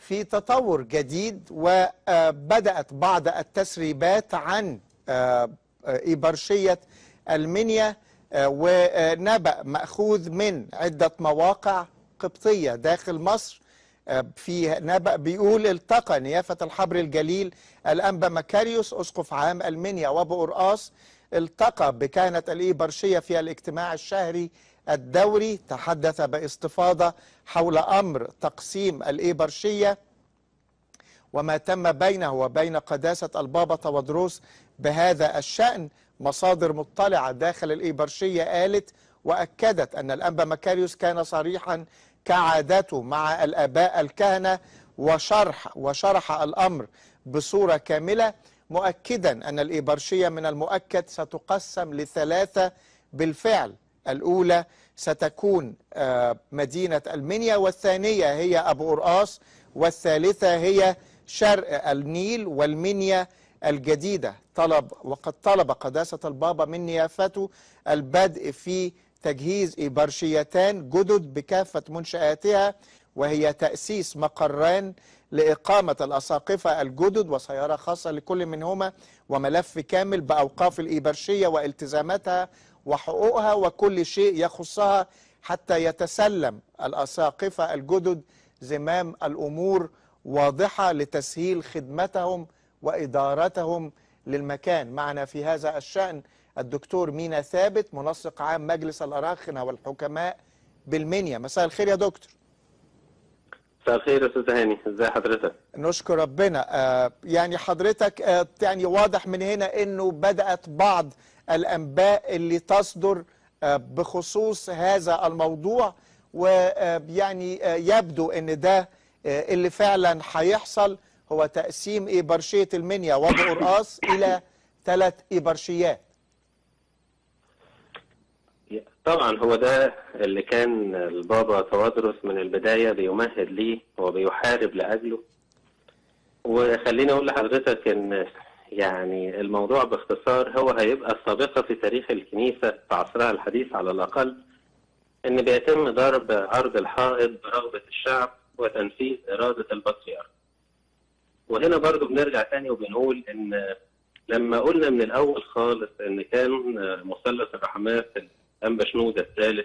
في تطور جديد وبدأت بعض التسريبات عن آه، آه، إبرشية المنيا آه، ونبأ مأخوذ من عدة مواقع قبطية داخل مصر آه، في نبأ بيقول التقى نيافة الحبر الجليل الأنبا مكاريوس أسقف عام المنيا وأبو قرقاص التقى بكهنة الإيبرشية في الاجتماع الشهري الدوري تحدث باستفاضة حول أمر تقسيم الإيبرشية وما تم بينه وبين قداسة البابا تودروس بهذا الشأن مصادر مطلعة داخل الإيبرشية قالت وأكدت أن الأنبا مكاريوس كان صريحا كعادته مع الآباء الكهنة وشرح وشرح الأمر بصورة كاملة مؤكدا أن الإيبرشية من المؤكد ستقسم لثلاثة بالفعل الأولى ستكون آه، مدينة المنيا والثانية هي أبو قرقاص والثالثة هي شرق النيل والمنيا الجديدة طلب وقد طلب قداسة البابا من نيافته البدء في تجهيز إبرشيتان جدد بكافة منشآتها وهي تأسيس مقران لإقامة الأساقفة الجدد وسيارة خاصة لكل منهما وملف كامل بأوقاف الإبرشية والتزاماتها وحقوقها وكل شيء يخصها حتى يتسلم الأساقفة الجدد زمام الأمور واضحة لتسهيل خدمتهم وإدارتهم للمكان معنا في هذا الشأن الدكتور مينا ثابت منسق عام مجلس الأراخنة والحكماء بالمنيا مساء الخير يا دكتور مساء الخير يا استاذ هاني ازي حضرتك نشكر ربنا آه يعني حضرتك آه يعني واضح من هنا انه بدأت بعض الانباء اللي تصدر آه بخصوص هذا الموضوع ويعني آه يبدو ان ده آه اللي فعلا هيحصل هو تقسيم إبرشية المنيا وابو قرقاص الى ثلاث إبرشيات طبعا هو ده اللي كان البابا توادرس من البداية بيمهد ليه وبيحارب لأجله وخليني أقول لحضرتك إن يعني الموضوع باختصار هو هيبقى السابقة في تاريخ الكنيسة في عصرها الحديث على الأقل إن بيتم ضرب عرض الحائط برغبة الشعب وتنفيذ إرادة البطريرك وهنا برضو بنرجع تاني وبنقول إن لما قلنا من الأول خالص إن كان مثلث الرحمات الأنبا شنودة الثالث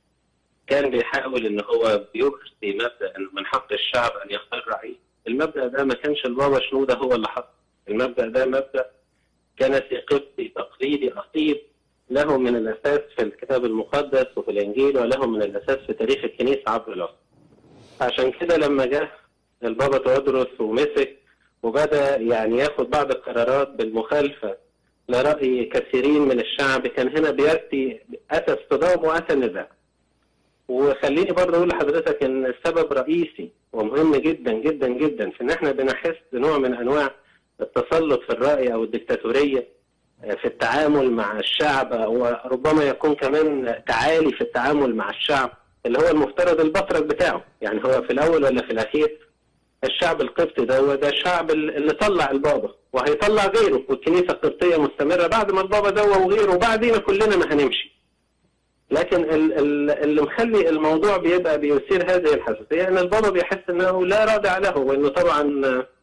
كان بيحاول إن هو بيرسي مبدأ إن من حق الشعب أن يختار رئيس المبدأ ده ما كانش البابا شنودة هو اللي حط المبدأ ده مبدأ كنسي قبطي تقليدي أصيل له من الأساس في الكتاب المقدس وفي الإنجيل وله من الأساس في تاريخ الكنيسة عبر العصور عشان كده لما جه البابا تودرس ومسك وبدا يعني ياخد بعض القرارات بالمخالفه لراي كثيرين من الشعب كان هنا بياتي اتى اصطدام واتى نزاع. وخليني برضه اقول لحضرتك ان السبب رئيسي ومهم جدا جدا جدا في ان احنا بنحس بنوع من انواع التسلط في الراي او الدكتاتوريه في التعامل مع الشعب وربما يكون كمان تعالي في التعامل مع الشعب اللي هو المفترض البطرك بتاعه يعني هو في الاول ولا في الاخير الشعب القبطي ده هو ده الشعب اللي طلع البابا وهيطلع غيره والكنيسه القبطيه مستمره بعد ما البابا ده وغيره وبعدين كلنا ما هنمشي لكن ال- ال- اللي مخلي الموضوع بيبقى بيثير هذه الحساسيه ان البابا بيحس انه لا رادع له وانه طبعا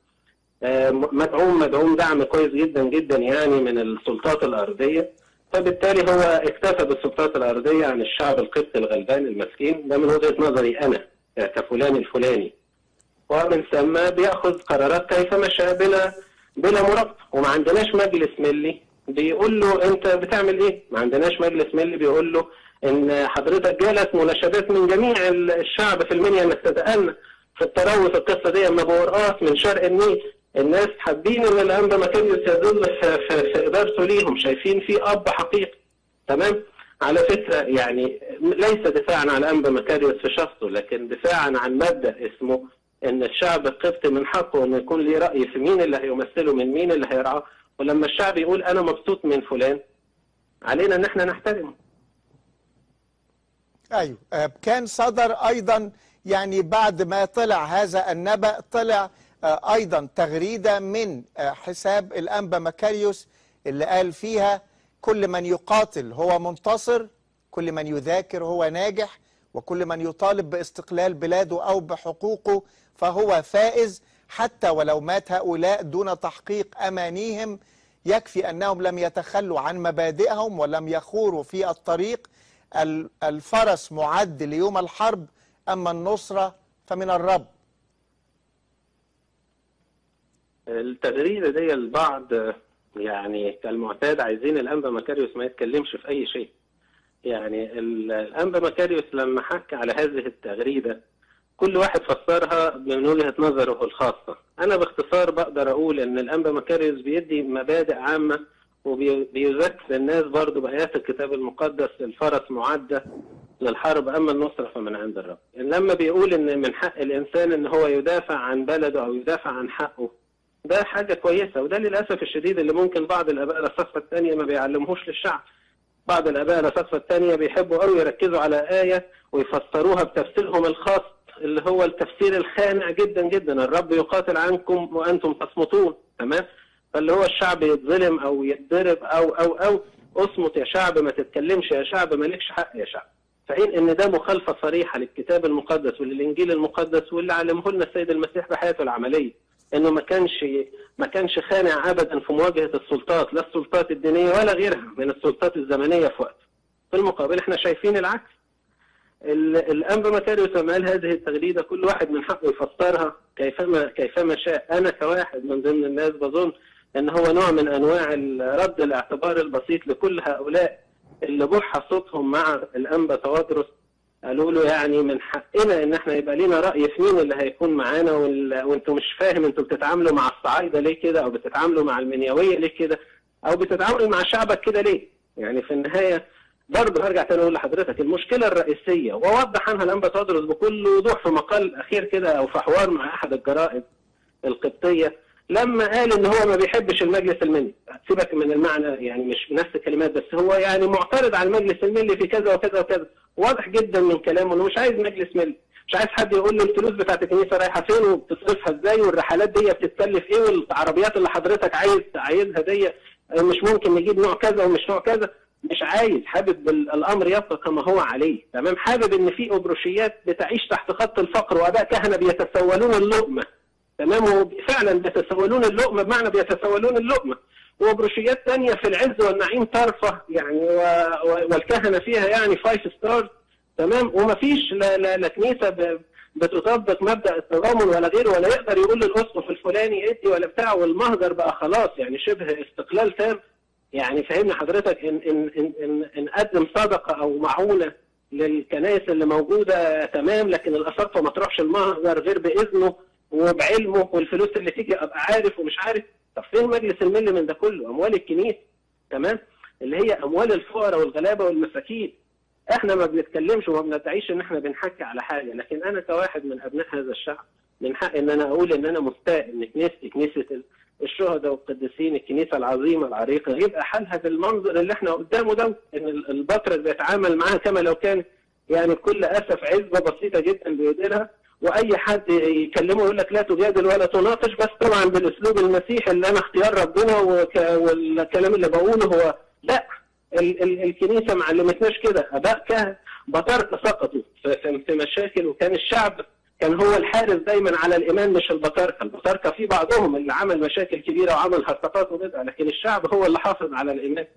آه، مدعوم مدعوم دعم كويس جدا جدا يعني من السلطات الارضيه فبالتالي هو اكتفى بالسلطات الارضيه عن الشعب القبطي الغلبان المسكين ده من وجهه نظري انا كفلان الفلاني ومن ثم بياخذ قرارات كيفما شاء بلا بلا مراقبه وما عندناش مجلس ملي بيقول له انت بتعمل ايه؟ ما عندناش مجلس ملي بيقول له ان حضرتك جالك مناشدات من جميع الشعب في المنيا انك تتأنى في التروي في القصه دي اما بورقاس من شرق النيل الناس حابين ان الانبا مكانيوس يظل في, في, في ادارته ليهم شايفين في اب حقيقي تمام؟ على فكره يعني ليس دفاعا عن انبا مكاريوس في شخصه لكن دفاعا عن مبدا اسمه ان الشعب القبطي من حقه انه يكون ليه راي في مين اللي هيمثله من مين اللي هيرعاه ولما الشعب يقول انا مبسوط من فلان علينا ان احنا نحترمه ايوه آه، كان صدر ايضا يعني بعد ما طلع هذا النبأ طلع آه، ايضا تغريده من آه، حساب الانبا مكاريوس اللي قال فيها كل من يقاتل هو منتصر كل من يذاكر هو ناجح وكل من يطالب باستقلال بلاده او بحقوقه فهو فائز حتى ولو مات هؤلاء دون تحقيق أمانيهم يكفي أنهم لم يتخلوا عن مبادئهم ولم يخوروا في الطريق ال- الفرس معد ليوم الحرب أما النصرة فمن الرب التغريدة دي البعض يعني كالمعتاد عايزين الأنبا مكاريوس ما يتكلمش في أي شيء يعني ال- الأنبا مكاريوس لما حكى على هذه التغريدة كل واحد فسرها من وجهة نظره الخاصة أنا باختصار بقدر أقول إن الأنبا مكاريوس بيدي مبادئ عامة وبيذكر الناس برضو بآيات الكتاب المقدس الفرس معدة للحرب أما النصرة فمن عند الرب لما بيقول إن من حق الإنسان إن هو يدافع عن بلده أو يدافع عن حقه ده حاجة كويسة وده للأسف الشديد اللي ممكن بعض الآباء الصفة الثانية ما بيعلموش للشعب بعض الآباء الصفة الثانية بيحبوا قوي يركزوا على آية ويفسروها بتفسيرهم الخاص اللي هو التفسير الخانع جدا جدا الرب يقاتل عنكم وأنتم تصمتون تمام فاللي هو الشعب يتظلم أو يتضرب أو أو أو اصمت يا شعب ما تتكلمش يا شعب مالكش حق يا شعب فحين ان ده مخالفه صريحه للكتاب المقدس وللانجيل المقدس واللي علمه لنا السيد المسيح بحياته العمليه انه ما كانش ما كانش خانع ابدا في مواجهه السلطات لا السلطات الدينيه ولا غيرها من السلطات الزمنيه في وقته. في المقابل احنا شايفين العكس. ال- الانبا مكاريوس لما قال هذه التغريده كل واحد من حقه يفسرها كيفما كيفما شاء، انا كواحد من ضمن الناس بظن ان هو نوع من انواع ال- رد الاعتبار البسيط لكل هؤلاء اللي بح صوتهم مع الانبا توادرس قالوا له يعني من حقنا ان احنا يبقى لينا راي في مين اللي هيكون معانا وال... وانتوا مش فاهم انتوا بتتعاملوا مع الصعايده ليه كده او بتتعاملوا مع المنيويه ليه كده او بتتعاملوا مع شعبك كده ليه؟ يعني في النهايه برضه هرجع تاني اقول لحضرتك المشكله الرئيسيه ووضح عنها الانبا تدرس بكل وضوح في مقال اخير كده او في حوار مع احد الجرائد القبطيه لما قال ان هو ما بيحبش المجلس الملي سيبك من المعنى يعني مش بنفس الكلمات بس هو يعني معترض على المجلس الملي في كذا وكذا وكذا واضح جدا من كلامه انه مش عايز مجلس ملي مش عايز حد يقول له الفلوس بتاعت الكنيسه رايحه فين وبتصرفها ازاي والرحلات دي بتتكلف ايه والعربيات اللي حضرتك عايز عايزها دي مش ممكن نجيب نوع كذا ومش نوع كذا مش عايز حابب ال- الامر يبقى كما هو عليه تمام حابب ان في ابروشيات بتعيش تحت خط الفقر واباء كهنه بيتسولون اللقمه تمام وفعلا بيتسولون اللقمه بمعنى بيتسولون اللقمه وبروشيات تانية في العز والنعيم ترفه يعني و... و... والكهنه فيها يعني فايف ستارز تمام ومفيش لا, لا, لا كنيسه ب... بتطبق مبدا التضامن ولا غيره ولا يقدر يقول للاسقف الفلاني ادي ولا بتاع والمهجر بقى خلاص يعني شبه استقلال تام يعني فهمني حضرتك ان ان ان ان, إن قدم صدقه او معونه للكنائس اللي موجوده تمام لكن الاساقفه ما تروحش المهجر غير باذنه وبعلمه والفلوس اللي تيجي ابقى عارف ومش عارف طب فين مجلس الملي من ده كله اموال الكنيسه تمام اللي هي اموال الفقراء والغلابه والمساكين احنا ما بنتكلمش وما بندعيش ان احنا بنحكي على حاجه لكن انا كواحد من ابناء هذا الشعب من حق ان انا اقول ان انا مستاء ان كنيستي كنيسه الشهداء والقديسين الكنيسه العظيمه العريقه يبقى حالها بالمنظر اللي احنا قدامه ده ان البطرس بيتعامل معاها كما لو كان يعني بكل اسف عزبه بسيطه جدا بيديرها واي حد يكلمه يقول لك لا تجادل ولا تناقش بس طبعا بالاسلوب المسيحي اللي انا اختيار ربنا وك... والكلام اللي بقوله هو لا ال... ال... الكنيسه ما علمتناش كده اباء كهنه بطاركه سقطوا في... في مشاكل وكان الشعب كان هو الحارس دايما على الايمان مش البطاركه، البطاركه في بعضهم اللي عمل مشاكل كبيره وعمل هرطقات وبدع لكن الشعب هو اللي حافظ على الايمان.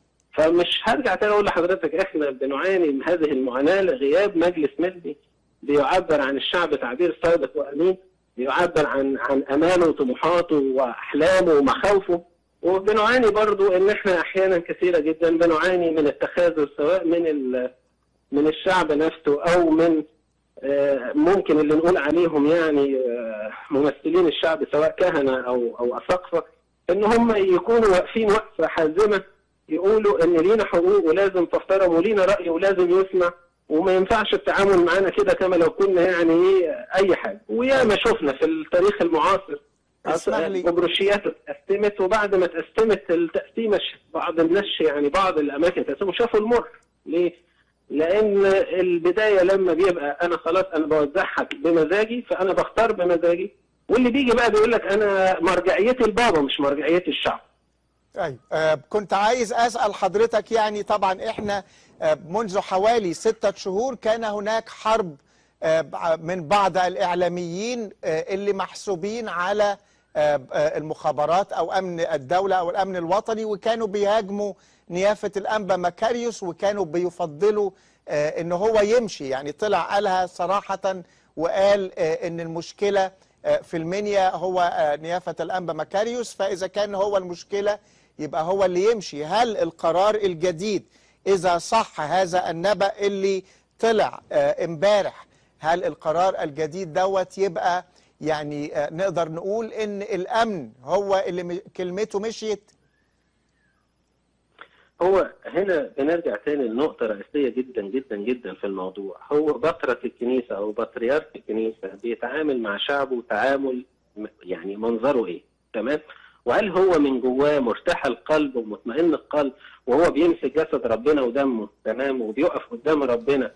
فمش هرجع تاني اقول لحضرتك احنا بنعاني من هذه المعاناه لغياب مجلس ملي بيعبر عن الشعب تعبير صادق وامين بيعبر عن عن اماله وطموحاته واحلامه ومخاوفه وبنعاني برضو ان احنا احيانا كثيره جدا بنعاني من التخاذل سواء من من الشعب نفسه او من ممكن اللي نقول عليهم يعني ممثلين الشعب سواء كهنه او او اساقفه ان هم يكونوا واقفين وقفه حازمه يقولوا ان لينا حقوق ولازم تحترم ولينا راي ولازم يسمع وما ينفعش التعامل معانا كده كما لو كنا يعني ايه اي حاجه ويا ما شفنا في التاريخ المعاصر البروشيات اتقسمت وبعد ما اتقسمت التقسيمه بعض الناس يعني بعض الاماكن تقسموا شافوا المر ليه؟ لان البدايه لما بيبقى انا خلاص انا بوزعها بمزاجي فانا بختار بمزاجي واللي بيجي بقى بيقول لك انا مرجعيتي البابا مش مرجعيتي الشعب ايوه آه كنت عايز اسال حضرتك يعني طبعا احنا آه منذ حوالي ستة شهور كان هناك حرب آه، من بعض الإعلاميين آه، اللي محسوبين على آه، آه، المخابرات أو أمن الدولة أو الأمن الوطني وكانوا بيهاجموا نيافة الأنبا مكاريوس وكانوا بيفضلوا آه، إن هو يمشي يعني طلع قالها صراحة وقال آه، إن المشكلة آه، في المنيا هو آه، نيافة الأنبا مكاريوس فإذا كان هو المشكلة يبقى هو اللي يمشي هل القرار الجديد إذا صح هذا النبأ اللي طلع آه، امبارح هل القرار الجديد دوت يبقى يعني آه، نقدر نقول ان الامن هو اللي م- كلمته مشيت هو هنا بنرجع تاني لنقطة رئيسية جدا جدا جدا في الموضوع هو بطرك الكنيسة أو بطريرك الكنيسة بيتعامل مع شعبه تعامل م- يعني منظره إيه تمام وهل هو من جواه مرتاح القلب ومطمئن القلب وهو بيمسك جسد ربنا ودمه تمام وبيقف قدام ربنا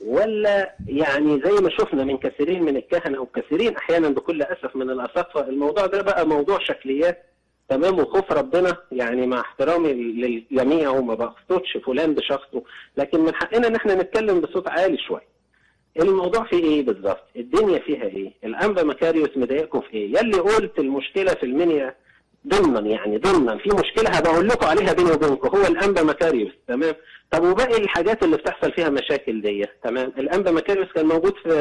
ولا يعني زي ما شفنا من كثيرين من الكهنة وكثيرين أحيانا بكل أسف من الأساقفة الموضوع ده بقى موضوع شكليات تمام وخوف ربنا يعني مع احترامي للجميع وما بقصدش فلان بشخصه لكن من حقنا ان احنا نتكلم بصوت عالي شويه. الموضوع فيه ايه بالظبط؟ الدنيا فيها ايه؟ الانبا مكاريوس مضايقكم في ايه؟ يلي قلت المشكله في المنيا ضمنا يعني ضمنا في مشكله هبقول لكم عليها بيني وبينكم هو الانبا مكاريوس تمام؟ طب وباقي الحاجات اللي بتحصل فيها مشاكل دي تمام؟ الانبا مكاريوس كان موجود في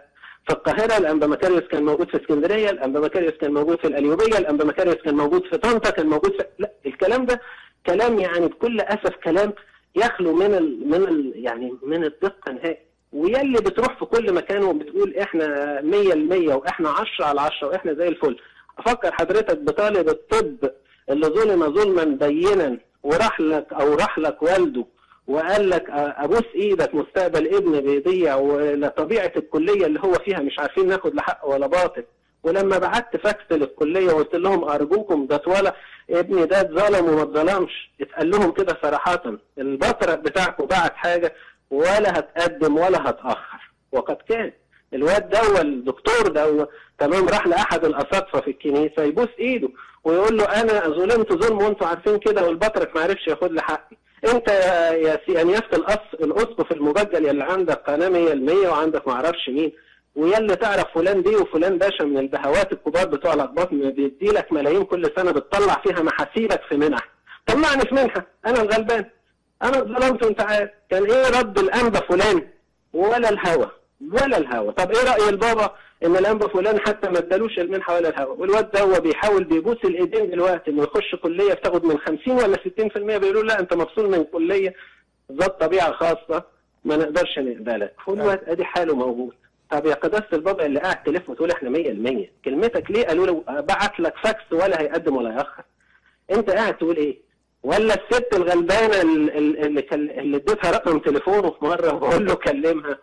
في القاهره الانبا مكاريوس كان موجود في اسكندريه الانبا مكاريوس كان موجود في القليوبيه الانبا مكاريوس كان موجود في طنطا كان موجود في لا الكلام ده كلام يعني بكل اسف كلام يخلو من ال... من ال... يعني من الدقه نهائي ويلي بتروح في كل مكان وبتقول احنا 100% واحنا 10 على 10 واحنا زي الفل افكر حضرتك بطالب الطب اللي ظلم ظلما بينا وراح لك او راح لك والده وقال لك ابوس ايدك مستقبل ابني بيضيع ولطبيعه الكليه اللي هو فيها مش عارفين ناخد لا حق ولا باطل ولما بعت فاكس للكليه وقلت لهم ارجوكم ده اتولى ابني ده اتظلم وما اتظلمش اتقال لهم كده صراحه البطرك بتاعكم بعت حاجه ولا هتقدم ولا هتاخر وقد كان الواد ده الدكتور ده تمام راح لاحد الاساقفه في الكنيسه يبوس ايده ويقول له انا ظلمت ظلم وانتوا عارفين كده والبطرك ما عرفش ياخد لي حقي انت يا سي انيافه الأس... الاسقف المبجل يلي عندك قناه 100% وعندك ما اعرفش مين ويلي تعرف فلان دي وفلان باشا من البهوات الكبار بتوع الاقباط بيدي لك ملايين كل سنه بتطلع فيها محاسيبك في منح طلعني في منحه انا الغلبان انا ظلمت وانت عارف كان ايه رد الانبا فلان ولا الهوى ولا الهوى طب ايه راي البابا ان الانبا فلان حتى ما ادالوش المنحه ولا الهوى والواد ده هو بيحاول بيبوس الايدين دلوقتي انه يخش كليه بتاخد من 50 ولا 60% بيقولوا لا انت مفصول من كليه ذات طبيعه خاصه ما نقدرش نقبلك والواد ادي حاله موجود طب يا قداسه البابا اللي قاعد تلف وتقول احنا 100% كلمتك ليه قالوا له بعت لك فاكس ولا هيقدم ولا هيأخر انت قاعد تقول ايه ولا الست الغلبانه اللي اللي اديتها رقم تليفونه في مره وبقول له كلمها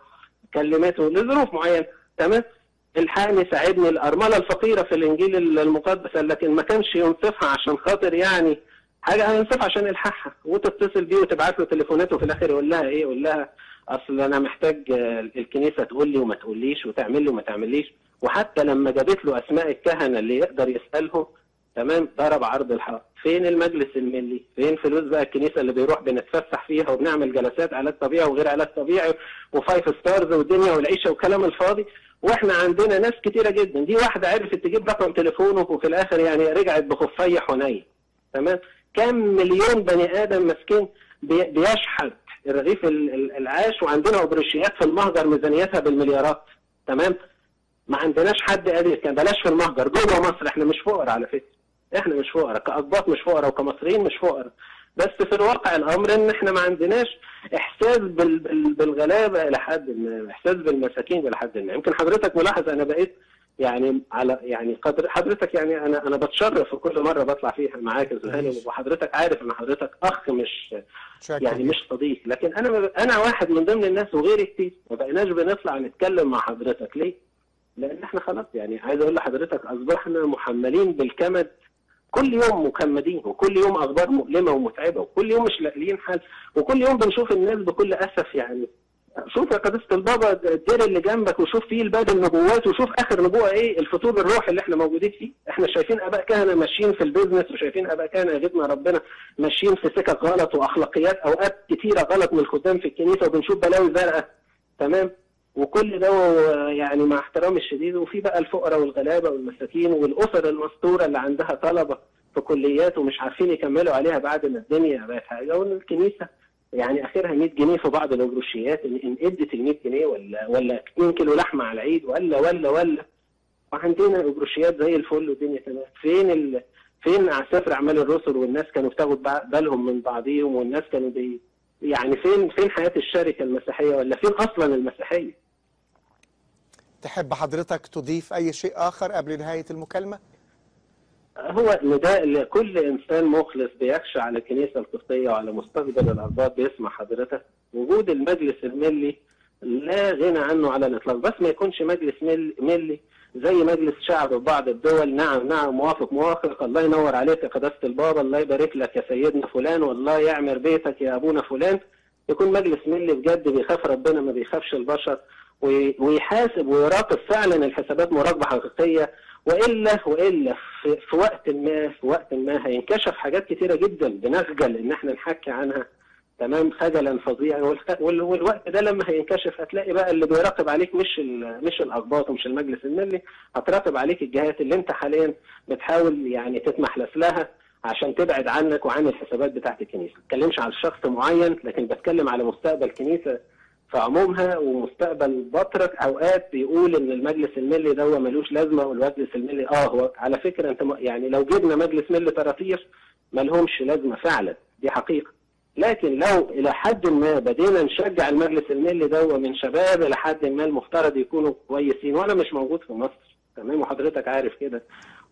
كلمته لظروف معينه تمام الحقني ساعدني الارمله الفقيره في الانجيل المقدس لكن ما كانش ينصفها عشان خاطر يعني حاجه هينصفها عشان يلحقها وتتصل بيه وتبعت له تليفونات وفي الاخر يقول لها ايه يقول لها اصل انا محتاج الكنيسه تقول لي وما تقوليش وتعمل لي وما تعمليش وحتى لما جابت له اسماء الكهنه اللي يقدر يسالهم تمام ضرب عرض الحق فين المجلس الملي فين فلوس بقى الكنيسه اللي بيروح بنتفسح فيها وبنعمل جلسات علاج طبيعي وغير علاج طبيعي وفايف ستارز والدنيا والعيشه والكلام الفاضي واحنا عندنا ناس كتيره جدا دي واحده عرفت تجيب رقم تليفونه وفي الاخر يعني رجعت بخفي حنين تمام كم مليون بني ادم مسكين بيشحت رغيف العاش وعندنا اوبريشيات في المهجر ميزانيتها بالمليارات تمام ما عندناش حد قادر كان بلاش في المهجر جوه مصر احنا مش فقراء على فكره احنا مش فقراء كاقباط مش فقراء وكمصريين مش فقراء بس في الواقع الامر ان احنا ما عندناش احساس بال بال بالغلابه الى حد ما احساس بالمساكين الى حد ما يمكن حضرتك ملاحظ انا بقيت يعني على يعني قدر حضرتك يعني انا انا بتشرف في كل مره بطلع فيها معاك يا زهاني وحضرتك عارف ان حضرتك اخ مش شاكرا. يعني مش صديق لكن انا انا واحد من ضمن الناس وغيري كتير ما بقيناش بنطلع نتكلم مع حضرتك ليه؟ لان احنا خلاص يعني عايز اقول لحضرتك اصبحنا محملين بالكمد كل يوم مكمدين وكل يوم اخبار مؤلمه ومتعبه وكل يوم مش لاقيين حل وكل يوم بنشوف الناس بكل اسف يعني شوف يا قداسه البابا الدير اللي جنبك وشوف فيه الباب النبوات وشوف اخر نبوه ايه الفطور الروحي اللي احنا موجودين فيه احنا شايفين اباء كهنه ماشيين في البيزنس وشايفين اباء كهنه يغيظنا ربنا ماشيين في سكك غلط واخلاقيات اوقات كتيره غلط من الخدام في الكنيسه وبنشوف بلاوي زرقاء تمام وكل ده و- يعني مع احترامي الشديد وفي بقى الفقراء والغلابه والمساكين والاسر المستوره اللي عندها طلبه في كليات ومش عارفين يكملوا عليها بعد ما الدنيا بقت حاجه وان الكنيسه يعني اخرها 100 جنيه في بعض الاجروشيات ان إن ادت ال 100 جنيه ولا ولا 2 كيلو لحمه على العيد ولا ولا ولا وعندنا اجروشيات زي الفل والدنيا تمام فين ال... فين سفر اعمال الرسل والناس كانوا بتاخد بع- بالهم من بعضيهم والناس كانوا بي... يعني فين فين حياه الشركه المسيحيه ولا فين اصلا المسيحيه؟ تحب حضرتك تضيف أي شيء آخر قبل نهاية المكالمة؟ هو نداء لكل انسان مخلص بيخشى على الكنيسه القبطيه وعلى مستقبل الارباب بيسمع حضرتك وجود المجلس الملي لا غنى عنه على الاطلاق بس ما يكونش مجلس مل- ملي زي مجلس شعب في بعض الدول نعم نعم موافق موافق الله ينور عليك يا قداسه البابا الله يبارك لك يا سيدنا فلان والله يعمر بيتك يا ابونا فلان يكون مجلس ملي بجد بيخاف ربنا ما بيخافش البشر وي- ويحاسب ويراقب فعلا الحسابات مراقبه حقيقيه والا والا في, في وقت ما في وقت ما هينكشف حاجات كتيره جدا بنخجل ان احنا نحكي عنها تمام خجلا فظيعا والخ- وال- والوقت ده لما هينكشف هتلاقي بقى اللي بيراقب عليك مش ال- مش الاقباط ومش المجلس الملي هتراقب عليك الجهات اللي انت حاليا بتحاول يعني تتمحلس لها عشان تبعد عنك وعن الحسابات بتاعت الكنيسه، ما بتكلمش على شخص معين لكن بتكلم على مستقبل كنيسه في عمومها ومستقبل بطرك اوقات بيقول ان المجلس الملي ده ملوش لازمه والمجلس الملي اه هو على فكره انت م- يعني لو جبنا مجلس ملي طراطير ملهمش لازمه فعلا دي حقيقه لكن لو الى حد ما بدينا نشجع المجلس الملي ده من شباب الى حد ما المفترض يكونوا كويسين وانا مش موجود في مصر تمام وحضرتك عارف كده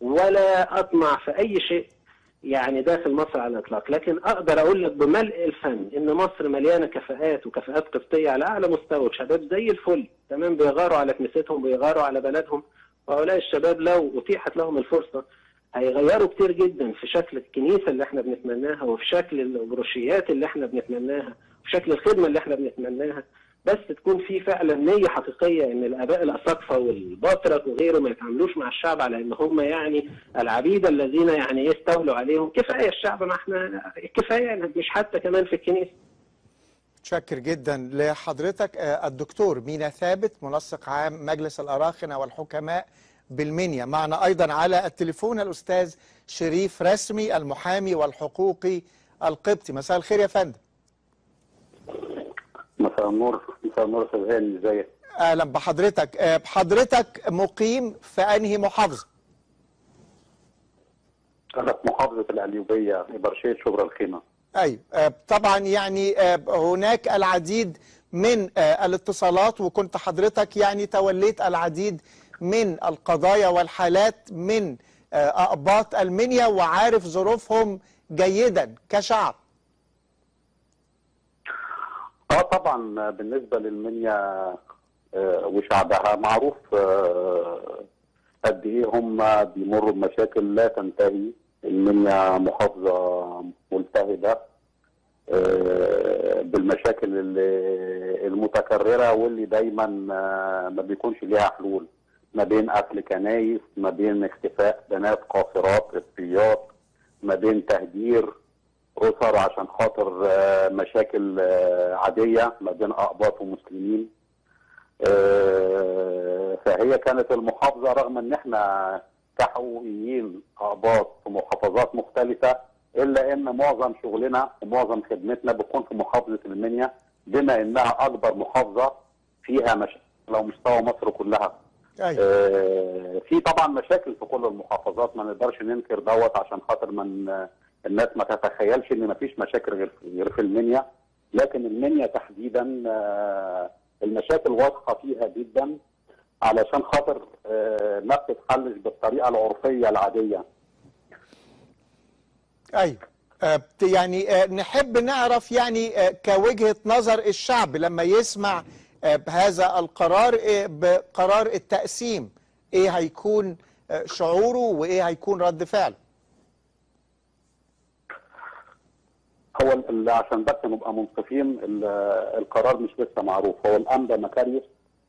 ولا اطمع في اي شيء يعني داخل مصر على الاطلاق لكن اقدر اقول لك بملء الفم ان مصر مليانه كفاءات وكفاءات قبطيه على اعلى مستوى شباب زي الفل تمام بيغاروا على كنيستهم بيغاروا على بلدهم وهؤلاء الشباب لو اتيحت لهم الفرصه هيغيروا كتير جدا في شكل الكنيسه اللي احنا بنتمناها وفي شكل البروشيات اللي احنا بنتمناها وفي شكل الخدمه اللي احنا بنتمناها بس تكون في فعلا نيه حقيقيه ان الاباء الاساقفه والبطرك وغيره ما يتعاملوش مع الشعب على ان هم يعني العبيد الذين يعني ايه استولوا عليهم كفايه الشعب ما احنا كفايه مش حتى كمان في الكنيسه شكر جدا لحضرتك آه، الدكتور مينا ثابت منسق عام مجلس الأراخنة والحكماء بالمنيا معنا أيضا على التليفون الأستاذ شريف رسمي المحامي والحقوقي القبطي مساء الخير يا فندم مساء النور مساء النور استاذ هاني ازيك أهلا بحضرتك آه، حضرتك مقيم في أنهي محافظة انا في محافظه القليوبيه برشيه شبرا الخيمه أيوة آه، طبعا يعني آه، هناك العديد من آه، الاتصالات وكنت حضرتك يعني توليت العديد من القضايا والحالات من آه، أقباط المنيا وعارف ظروفهم جيدا كشعب اه طبعا بالنسبه للمنيا آه، وشعبها معروف آه، قد ايه هم بيمروا بمشاكل لا تنتهي المنيا محافظه ملتهبه آه، بالمشاكل اللي- المتكرره واللي دايما آه، ما بيكونش ليها حلول ما بين قتل كنايس ما بين اختفاء بنات قاصرات قبطيات ما بين تهجير اسر عشان خاطر آه، مشاكل آه، عاديه ما بين اقباط ومسلمين آه، فهي كانت المحافظه رغم ان احنا كحقوقيين اقباط في محافظات مختلفه الا ان معظم شغلنا ومعظم خدمتنا بتكون في محافظه المنيا بما انها اكبر محافظه فيها مشاكل على مستوى مصر كلها أيوة آه، في طبعا مشاكل في كل المحافظات ما نقدرش ننكر دوت عشان خاطر من آه، الناس ما تتخيلش ان ما فيش مشاكل غير غير في المنيا لكن المنيا تحديدا آه، المشاكل واضحه فيها جدا علشان خاطر آه، ما بتتحلش بالطريقه العرفيه العاديه أيوة آه، بت- يعني آه، نحب نعرف يعني آه، كوجهة نظر الشعب لما يسمع آه، بهذا القرار آه، بقرار التقسيم ايه هيكون آه، شعوره وايه هيكون رد فعله هو ال- ال- عشان بس نبقى منصفين ال- القرار مش لسه معروف هو الانبا مكاريوس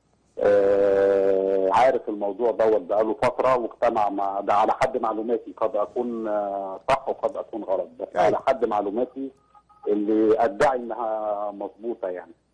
آه، عارف الموضوع دوت بقاله فتره واجتمع مع ده على حد معلوماتي قد اكون آه، صح وقد اكون غلط بس أيوة. على حد معلوماتي اللي ادعي انها مظبوطه يعني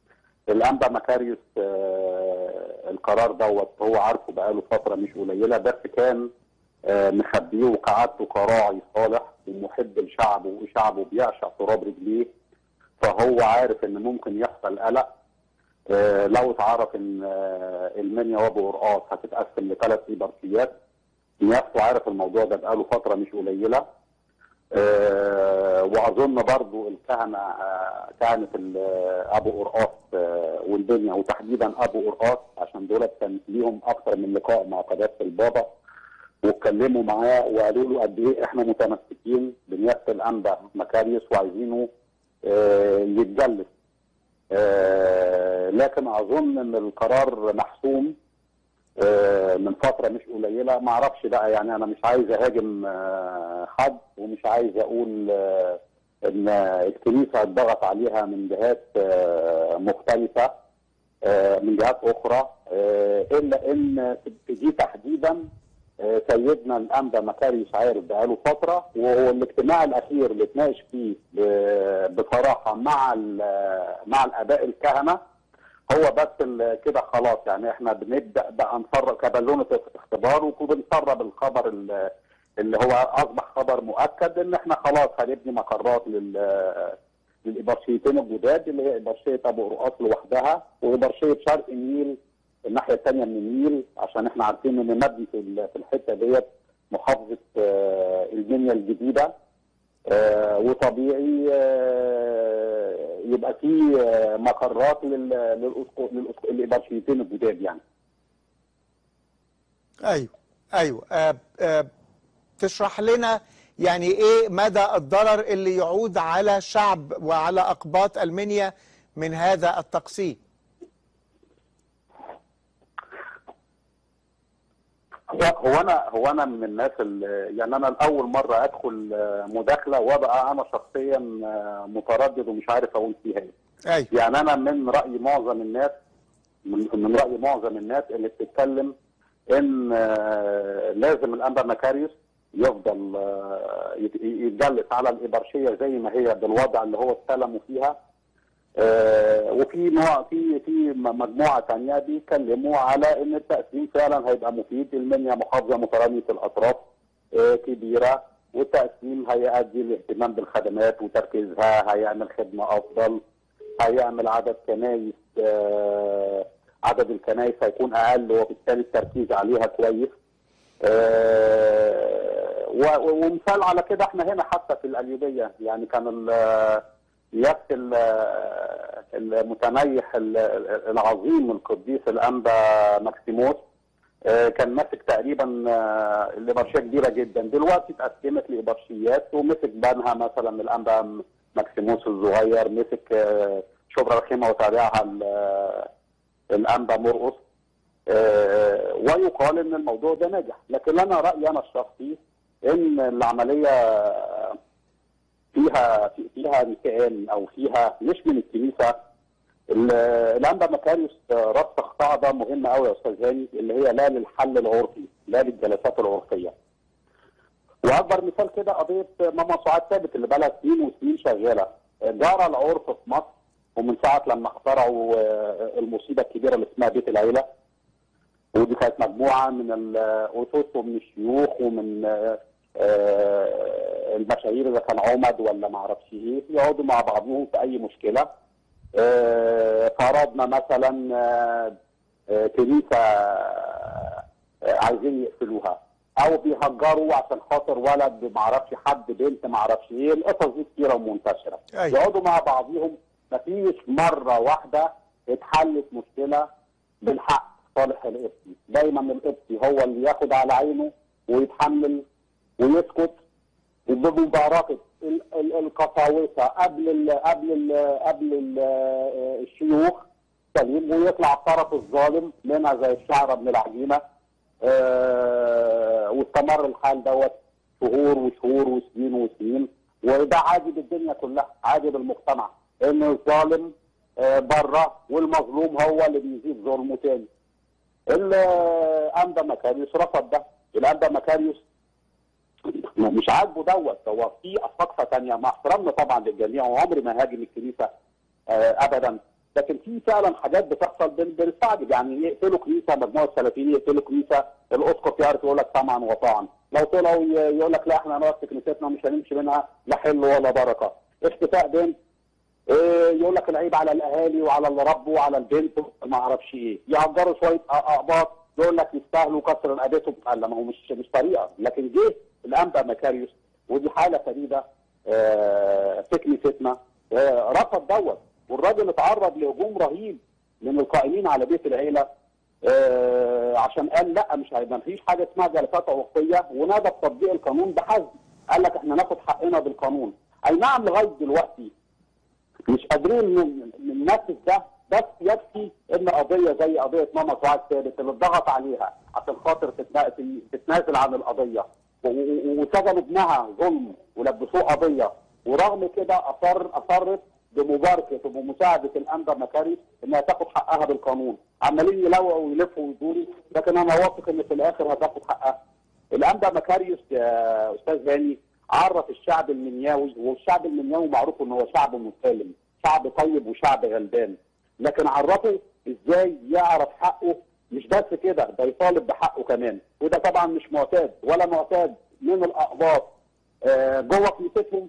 الانبا مكاريوس آه، القرار دوت هو عارفه بقاله فتره مش قليله بس كان آه، مخبيه وكعادته كراعي صالح ومحب لشعبه وشعبه بيعشق تراب رجليه فهو عارف ان ممكن يحصل قلق آه، لو اتعرف ان آه، المنيا وابو قرقاص هتتقسم لثلاث ايبارشيات نيافته عارف الموضوع ده بقاله فتره مش قليله آه، واظن برضو الكهنه آه، كهنه ال- آه، ابو قرقاص آه، والدنيا وتحديدا ابو قرقاص عشان دولت كان ليهم اكثر من لقاء مع قداسه البابا واتكلموا معاه وقالوا له قد ايه احنا متمسكين بنيابه الانبا مكاريوس وعايزينه آه، يتجلس آه، لكن اظن ان القرار محسوم آه، من فتره مش قليله ما اعرفش بقى يعني انا مش عايز اهاجم آه، حد ومش عايز اقول آه، ان الكنيسه اتضغط عليها من جهات آه، مختلفه آه، من جهات اخرى آه، الا ان في دي تحديدا آه، سيدنا الانبا مكاريوس عارف بقاله فتره وهو الاجتماع الاخير اللي اتناقش فيه ب- بصراحه مع ال- مع الاباء الكهنه هو بس ال- كده خلاص يعني احنا بنبدا بقى نسرب كبالونه اختبار وبنسرب الخبر ال- اللي هو اصبح خبر مؤكد ان احنا خلاص هنبني مقرات لل للإبرشيتين الجداد اللي هي إبرشية أبو قرقاص لوحدها وإبرشية شرق النيل الناحية الثانية من النيل عشان احنا عارفين إن مبني في ال- في الحتة ديت محافظة آه، المنيا الجديدة آه، وطبيعي آه، يبقى في آه، مقرات لل- للأسقو- للأسقو- للإبرشيتين الجداد يعني ايوه ايوه آه آه تشرح لنا يعني ايه مدى الضرر اللي يعود على شعب وعلى اقباط المنيا من هذا التقسيم هو هو انا هو انا من الناس اللي يعني انا الاول مره ادخل آه، مداخله وابقى انا شخصيا آه، متردد ومش عارف اقول فيها ايه ايوه يعني انا من راي معظم الناس من, من راي معظم الناس اللي بتتكلم ان آه، لازم الانبا مكاريوس يفضل آه، يت- يتجلس على الابرشيه زي ما هي بالوضع اللي هو استلموا فيها آه، وفي نوع في في م- مجموعه ثانيه بيتكلموا على ان التقسيم فعلا هيبقى مفيد المنيا محافظه متراميه الاطراف آه، كبيره والتقسيم هيؤدي الاهتمام بالخدمات وتركيزها هيعمل خدمه افضل هيعمل عدد كنايس آه، عدد الكنايس هيكون اقل وبالتالي التركيز عليها كويس آه، و- و- ومثال على كده احنا هنا حتى في القليوبيه يعني كان ال- يافت ال- المتنيح ال- العظيم القديس الانبا ماكسيموس آه، كان ماسك تقريبا آه، الابرشيه كبيره جدا دلوقتي اتقسمت لابرشيات ومسك بنها مثلا الانبا ماكسيموس الصغير مسك آه، شبرا الخيمه وتابعها ال- الانبا مرقص آه، ويقال ان الموضوع ده نجح لكن انا رايي انا الشخصي ان العمليه فيها فيها نسيان او فيها مش من الكنيسه ال- الانبا مكاريوس رسخ قاعده مهمه قوي يا استاذ هاني اللي هي لا للحل العرفي لا للجلسات العرفيه واكبر مثال كده قضيه ماما سعاد ثابت اللي بقى لها سنين وسنين شغاله جرى العرف في مصر ومن ساعه لما اخترعوا آه، المصيبه الكبيره اللي اسمها بيت العيله ودي كانت مجموعه من الاسس ومن الشيوخ ومن آه، آه، المشاهير اذا كان عمد ولا ما اعرفش ايه يقعدوا مع بعضهم في اي مشكله آه، فرضنا مثلا آه، آه، كنيسه آه، عايزين يقفلوها او بيهجروا عشان خاطر ولد ما اعرفش حد بنت ما اعرفش ايه القصص دي كتيره ومنتشره أيوة. يقعدوا مع بعضهم مفيش مره واحده اتحلت مشكله بالحق صالح القبطي دايما القبطي هو اللي ياخد على عينه ويتحمل ويسكت وبمباركه ال- ال- القساوسه قبل ال قبل ال قبل ال الشيوخ سليم ويطلع الطرف الظالم منها زي الشعر ابن العجينه آه واستمر الحال دوت شهور وشهور وسنين وسنين وده عادي بالدنيا كلها عادي بالمجتمع ان الظالم آه بره والمظلوم هو اللي بيزيد ظلمه تاني الانبا مكاريوس رفض ده الانبا مكاريوس مش عاجبه دوت هو في اساقفه ثانيه مع احترامنا طبعا للجميع وعمري ما هاجم الكنيسه آه ابدا لكن في فعلا حاجات بتحصل بن- بنستعجب يعني يقتلوا كنيسه مجموعه سلفيين يقتلوا كنيسه الاسقف يعرف يقول لك سمعا وطاعا لو طلعوا ي- يقول لك لا احنا هنقف في كنيستنا مش هنمشي منها لا حل ولا بركه اختفاء بنت إيه يقول لك العيب على الاهالي وعلى اللي ربوا وعلى البنت ما اعرفش ايه يهجروا شويه أ- اقباط يقول لك يستاهلوا كسر رقبتهم قال ما هو مش مش طريقه لكن جه الانبا مكاريوس ودي حاله فريده آه، في كنيستنا آه، رفض دوت والراجل اتعرض لهجوم رهيب من القائمين على بيت العيله آه، عشان قال لا مش هيبقى مفيش حاجه اسمها جلسات عرفيه ونادى بتطبيق القانون بحزم قال لك احنا ناخد حقنا بالقانون اي نعم لغايه دلوقتي مش قادرين ن- ننفذ ده بس يكفي ان قضيه زي قضيه ماما سعاد ثابت اللي اتضغط عليها عشان خاطر تتنا- تتنازل عن القضيه و- و- وسجنوا ابنها ظلم ولبسوه قضيه ورغم كده اصر اصرت بمباركه وبمساعده الانبا مكاري انها تاخد حقها بالقانون عمالين يلوعوا ويلفوا ويدوروا لكن انا واثق ان في الاخر هتاخد حقها الانبا مكاريوس يا استاذ هاني عرف الشعب المنياوي والشعب المنياوي معروف ان هو شعب مسالم شعب طيب وشعب غلبان لكن عرفه ازاي يعرف حقه مش بس كده ده يطالب بحقه كمان وده طبعا مش معتاد ولا معتاد من الاقباط آه، جوه كنيستهم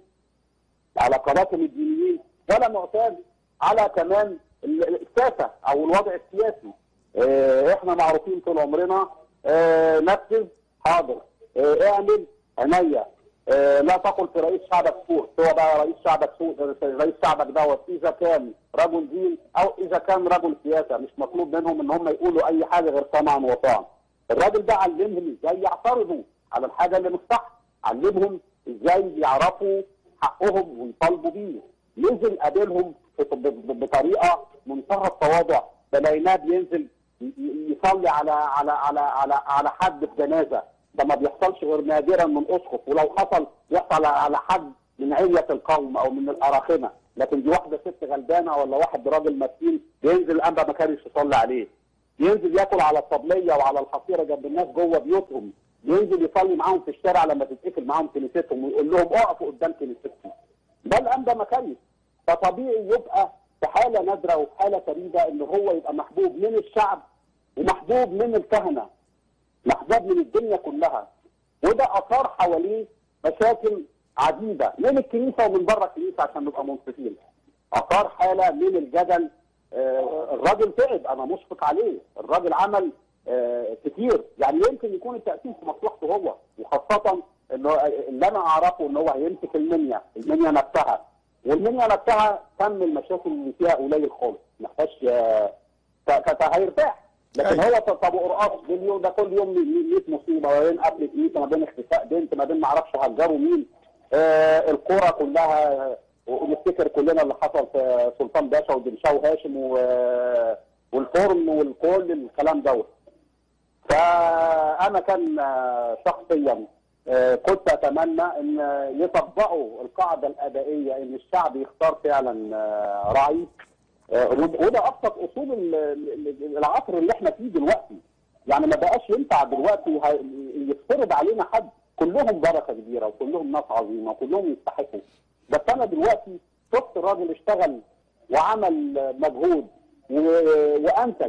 على قراراتهم الدينيين ولا معتاد على كمان ال- السياسه او الوضع السياسي آه، احنا معروفين طول عمرنا آه، نفذ حاضر آه، اعمل عينيا آه، لا تقل في رئيس شعبك سوء سواء بقى رئيس شعبك سوء رئيس شعبك دوت اذا كان رجل دين او اذا كان رجل سياسه مش مطلوب منهم ان هم يقولوا اي حاجه غير سمعا وطاعا الراجل ده علمهم ازاي يعترضوا على الحاجه اللي مش صح علمهم ازاي يعرفوا حقهم ويطالبوا بيه نزل قابلهم ب- ب- بطريقه منتهى التواضع بلاقيناه بينزل ي- ي- يصلي على على على على على حد في جنازه ده ما بيحصلش غير نادرا من اسقف ولو حصل يحصل على حد من علية القوم او من الاراخنه لكن دي واحده ست غلبانه ولا واحد راجل مسكين بينزل الانبا ما كانش يصلي عليه ينزل ياكل على الطبليه وعلى الحصيره جنب الناس جوه بيوتهم ينزل يصلي معاهم في الشارع لما تتقفل معاهم كنيستهم ويقول لهم اقفوا قدام كنيستكم ده الانبا مكاني فطبيعي يبقى في حاله نادره وفي حاله فريده ان هو يبقى محبوب من الشعب ومحبوب من الكهنه محبوب من الدنيا كلها وده اثار حواليه مشاكل عديده من الكنيسه ومن بره الكنيسه عشان نبقى منصفين اثار حاله من الجدل آه، الراجل تعب انا مشفق عليه الراجل عمل آه، كتير يعني يمكن يكون التاسيس في مصلحته هو وخاصه انه اللي انا اعرفه ان هو هيمسك المنيا المنيا نفسها والمنيا نفسها كم المشاكل اللي فيها قليل خالص ما فيهاش آه، ف- ف- فهيرتاح لكن أيوة. هو ط- طب قرقاص اليوم ده كل يوم 100 مصيبه ما بين قتل كنيسه ما بين اختفاء بنت ما بين ما اعرفش هجروا مين آه القرى كلها آه، ونفتكر كلنا اللي حصل في سلطان باشا ودمشاه وهاشم و- والفرن والكل الكلام دوت فانا كان آه، شخصيا آه، كنت اتمنى ان يطبقوا القاعده الادائيه ان الشعب يختار فعلا آه، رئيس آه، ود- وده ابسط اصول ال- ال- العصر اللي احنا فيه دلوقتي يعني ما بقاش ينفع دلوقتي ه- يفترض علينا حد كلهم بركه كبيره وكلهم ناس عظيمه وكلهم يستحقوا بس انا دلوقتي شفت راجل اشتغل وعمل مجهود و- وانتج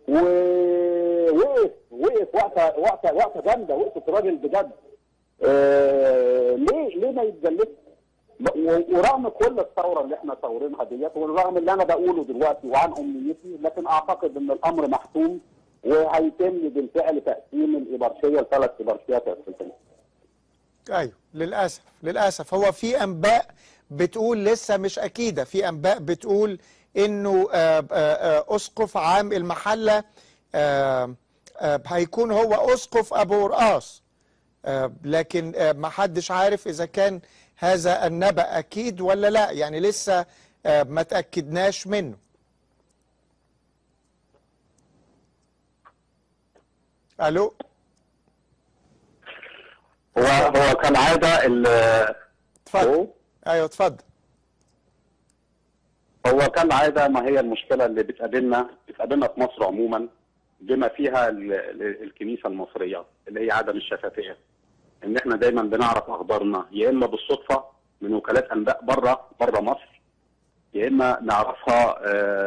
ووقف وقف وقفه وقفه وقفه جامده وقفت راجل بجد آه ليه ليه ما يتجلدش و- ورغم كل الثوره اللي احنا ثورينها ديت والرغم اللي انا بقوله دلوقتي وعن امنيتي لكن اعتقد ان الامر محسوم وهيتم بالفعل تقسيم الابرشيه لثلاث ابرشيات يا استاذ ايوه للاسف للاسف هو في انباء بتقول لسه مش اكيده في انباء بتقول انه آه، آه، آه، اسقف عام المحله آه، آه، هيكون هو اسقف ابو رقاص آه، لكن آه، ما حدش عارف اذا كان هذا النبأ اكيد ولا لا يعني لسه آه، ما تاكدناش منه الو هو هو كالعاده ال- اتفضل ايوه اتفضل هو كالعاده ما هي المشكله اللي بتقابلنا بتقابلنا في مصر عموما بما فيها ال- ال- الكنيسه المصريه اللي هي عدم الشفافيه ان احنا دايما بنعرف اخبارنا يا اما بالصدفه من وكالات انباء بره بره مصر يا اما نعرفها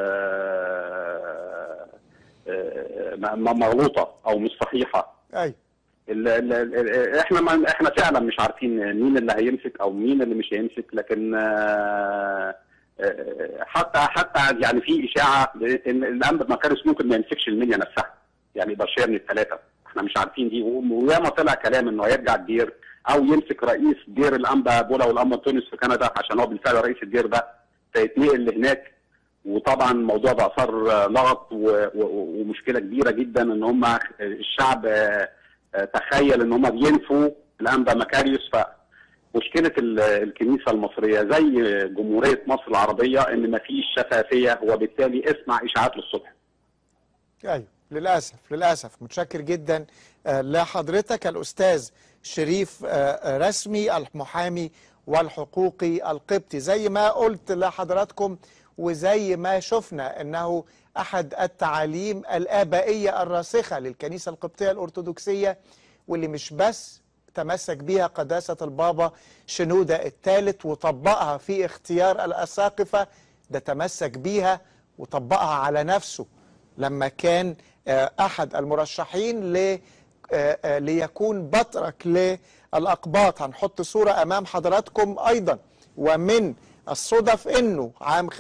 آه، آه، م- م- مغلوطه او مش صحيحه ايوه ال ال ال احنا ما احنا فعلا مش عارفين مين اللي هيمسك او مين اللي مش هيمسك لكن آه، آه، حتى حتى يعني في اشاعه ان الانبا مكارس ممكن ما يمسكش المنيا نفسها يعني برشيه من الثلاثه احنا مش عارفين دي وياما طلع كلام انه هيرجع الدير او يمسك رئيس دير الانبا بولا والانبا تونس في كندا عشان هو بالفعل رئيس الدير ده فيتنقل لهناك وطبعا الموضوع ده اثار آه، لغط و- و- ومشكله كبيره جدا ان هم الشعب آه، آه، تخيل ان هم بينفوا الانبا مكاريوس فمشكله ال- الكنيسه المصريه زي جمهوريه مصر العربيه ان مفيش شفافيه وبالتالي اسمع اشاعات للصبح ايوه للاسف للاسف متشكر جدا آه، لحضرتك الاستاذ شريف آه، آه، رسمي المحامي والحقوقي القبطي زي ما قلت لحضراتكم وزي ما شفنا انه احد التعاليم الابائيه الراسخه للكنيسه القبطيه الارثوذكسيه واللي مش بس تمسك بيها قداسه البابا شنوده الثالث وطبقها في اختيار الاساقفه ده تمسك بيها وطبقها على نفسه لما كان آه، احد المرشحين ل آه، آه، ليكون بطرك للاقباط هنحط صوره امام حضراتكم ايضا ومن الصدف انه عام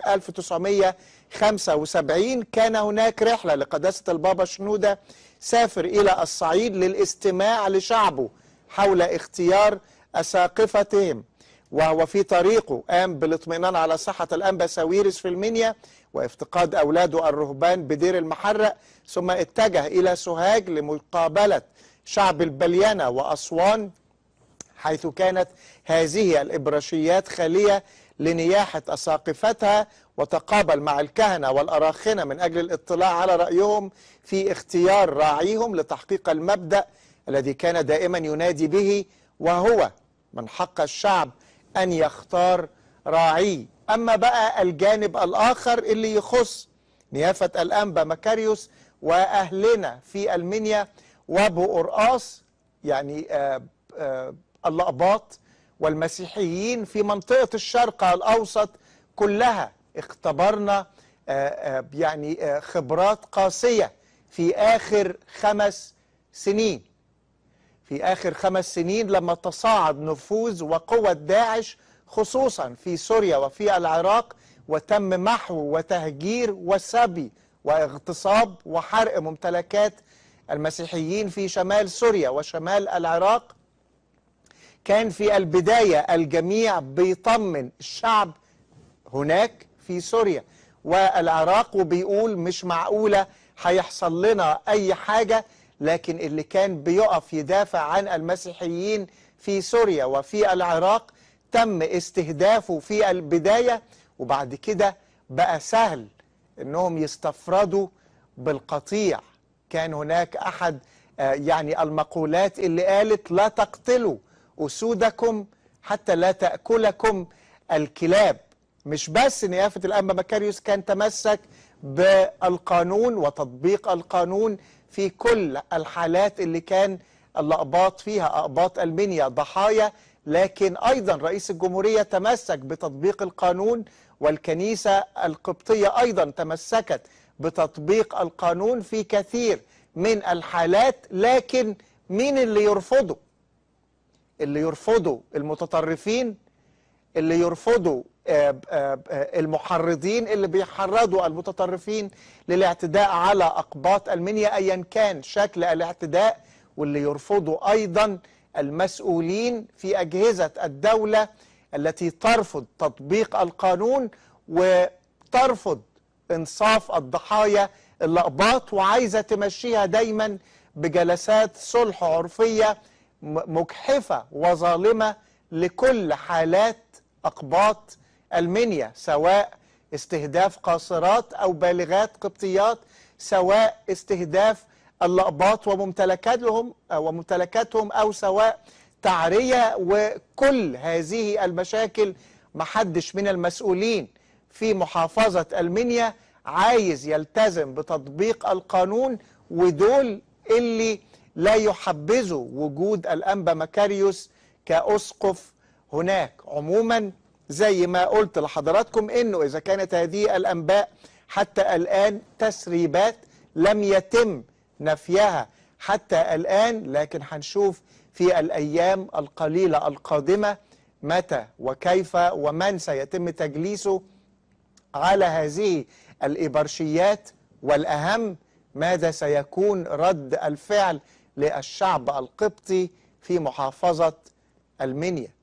1975 كان هناك رحله لقداسه البابا شنوده سافر الى الصعيد للاستماع لشعبه حول اختيار اساقفتهم وهو في طريقه قام بالاطمئنان على صحة الأنبا ساويرس في المنيا وافتقاد أولاده الرهبان بدير المحرق ثم اتجه إلى سوهاج لمقابلة شعب البليانة وأسوان حيث كانت هذه الإبراشيات خالية لنياحة أساقفتها وتقابل مع الكهنة والأراخنة من أجل الاطلاع على رأيهم في اختيار راعيهم لتحقيق المبدأ الذي كان دائما ينادي به وهو من حق الشعب أن يختار راعيه أما بقى الجانب الآخر اللي يخص نيافة الأنبا مكاريوس وأهلنا في المنيا وابو قرقاص يعني آه آه الأقباط والمسيحيين في منطقة الشرق الأوسط كلها اختبرنا آه آه يعني آه خبرات قاسية في آخر خمس سنين في آخر خمس سنين لما تصاعد نفوذ وقوة داعش خصوصا في سوريا وفي العراق وتم محو وتهجير وسبي واغتصاب وحرق ممتلكات المسيحيين في شمال سوريا وشمال العراق كان في البداية الجميع بيطمن الشعب هناك في سوريا والعراق وبيقول مش معقولة هيحصل لنا أي حاجة لكن اللي كان بيقف يدافع عن المسيحيين في سوريا وفي العراق تم استهدافه في البداية وبعد كده بقى سهل انهم يستفردوا بالقطيع كان هناك احد آه، يعني المقولات اللي قالت لا تقتلوا اسودكم حتى لا تاكلكم الكلاب مش بس نيافه الانبا مكاريوس كان تمسك بالقانون وتطبيق القانون في كل الحالات اللي كان الأقباط فيها أقباط المنيا ضحايا لكن أيضا رئيس الجمهورية تمسك بتطبيق القانون والكنيسة القبطية أيضا تمسكت بتطبيق القانون في كثير من الحالات لكن مين اللي يرفضه اللي يرفضوا المتطرفين اللي يرفضوا آه، آه، آه، المحرضين اللي بيحرضوا المتطرفين للاعتداء على أقباط المنيا أيا كان شكل الاعتداء واللي يرفضوا أيضا المسؤولين في أجهزة الدولة التي ترفض تطبيق القانون وترفض إنصاف الضحايا الأقباط وعايزة تمشيها دايما بجلسات صلح عرفية م- مجحفة وظالمة لكل حالات أقباط المنيا سواء استهداف قاصرات أو بالغات قبطيات سواء استهداف الأقباط وممتلكاتهم وممتلكاتهم أو سواء تعرية وكل هذه المشاكل محدش من المسؤولين في محافظة المنيا عايز يلتزم بتطبيق القانون ودول اللي لا يحبذوا وجود الأنبا مكاريوس كأسقف هناك عموما زي ما قلت لحضراتكم انه اذا كانت هذه الانباء حتى الان تسريبات لم يتم نفيها حتى الان لكن هنشوف في الايام القليله القادمه متى وكيف ومن سيتم تجليسه على هذه الإبرشيات والأهم ماذا سيكون رد الفعل للشعب القبطي في محافظة المنيا